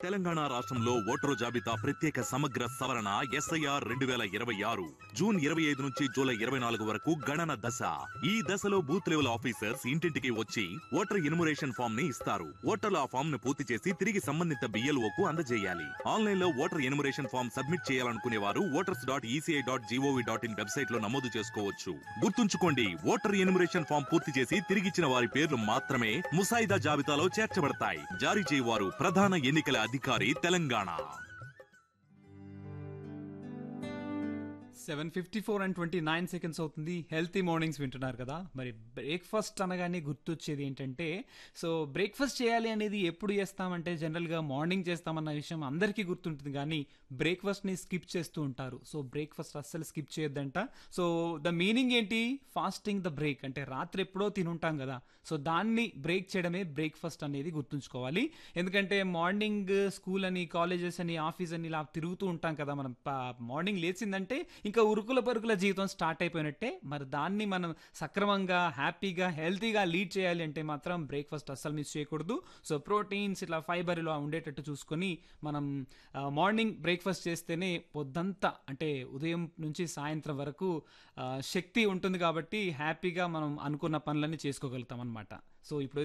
తెలంగాణ రాష్ట్రంలో ఓటరు జాబితా ప్రత్యేక సమగ్ర సవరణ ఎస్ఐఆర్ రెండు వేల ఇరవై ఆరు జూన్ ఇరవై ఐదు నుంచి జూలై ఇరవై నాలుగు వరకు గణన దశ ఈ దశలో బూత్ లెవెల్ ఆఫీసర్స్ ఇంటింటికి వచ్చి ఓటర్ ఎన్యుమరేషన్ ఫామ్ ని ఇస్తారు ఓటర్లు ఆ ఫామ్ ను పూర్తి చేసి తిరిగి సంబంధిత BLO కు అందజేయాలి ఆన్లైన్ లో ఓటర్ ఎన్యుమరేషన్ ఫామ్ సబ్మిట్ చేయాలనుకునే వారు voters dot E C I dot G O V dot in website లో నమోదు చేసుకోవచ్చు గుర్తుంచుకోండి ఓటర్ ఎన్యుమరేషన్ ఫామ్ పూర్తి చేసి తిరిగిచ్చిన వారి పేర్లు మాత్రమే ముసాయిదా జాబితాలో చేర్చబడతాయి జారీ చేయవారు ప్రధాన ఎన్నికల అధికారి Telangana seven fifty four and twenty nine seconds అవుతుంది హెల్తీ మార్నింగ్స్ వింటున్నారు కదా మరి బ్రేక్ఫాస్ట్ అనగానే గుర్తొచ్చేది ఏంటంటే సో బ్రేక్ఫాస్ట్ చేయాలి అనేది ఎప్పుడు చేస్తామంటే జనరల్గా మార్నింగ్ చేస్తామన్న విషయం అందరికీ గుర్తుంటుంది కానీ బ్రేక్ఫాస్ట్ని స్కిప్ చేస్తూ ఉంటారు సో బ్రేక్ఫాస్ట్ అస్సలు స్కిప్ చేయొద్దంట సో ద మీనింగ్ ఏంటి ఫాస్టింగ్ ద బ్రేక్ అంటే రాత్రి ఎప్పుడో తినుంటాం కదా సో దాన్ని బ్రేక్ చేయడమే బ్రేక్ఫాస్ట్ అనేది గుర్తుంచుకోవాలి ఎందుకంటే మార్నింగ్ స్కూల్ అని కాలేజెస్ అని ఆఫీస్ అని ఇలా తిరుగుతూ ఉంటాం కదా మనం మార్నింగ్ లేచిందంటే ఇంకా ఉరుకుల పరుకుల జీవితం స్టార్ట్ అయిపోయినట్టే మరి దాన్ని మనం సక్రమంగా హ్యాపీగా హెల్తీగా లీడ్ చేయాలి అంటే మాత్రం బ్రేక్ఫాస్ట్ అస్సలు మిస్ చేయకూడదు సో ప్రోటీన్స్ ఇట్లా ఫైబర్ ఇలా ఉండేటట్టు చూసుకొని మనం మార్నింగ్ బ్రేక్ఫాస్ట్ చేస్తేనే పొద్దంతా అంటే ఉదయం నుంచి సాయంత్రం వరకు ఆ, శక్తి ఉంటుంది కాబట్టి హ్యాపీగా మనం అనుకున్న పనులన్నీ చేసుకోగలుగుతాం అనమాట సో ఇప్పుడు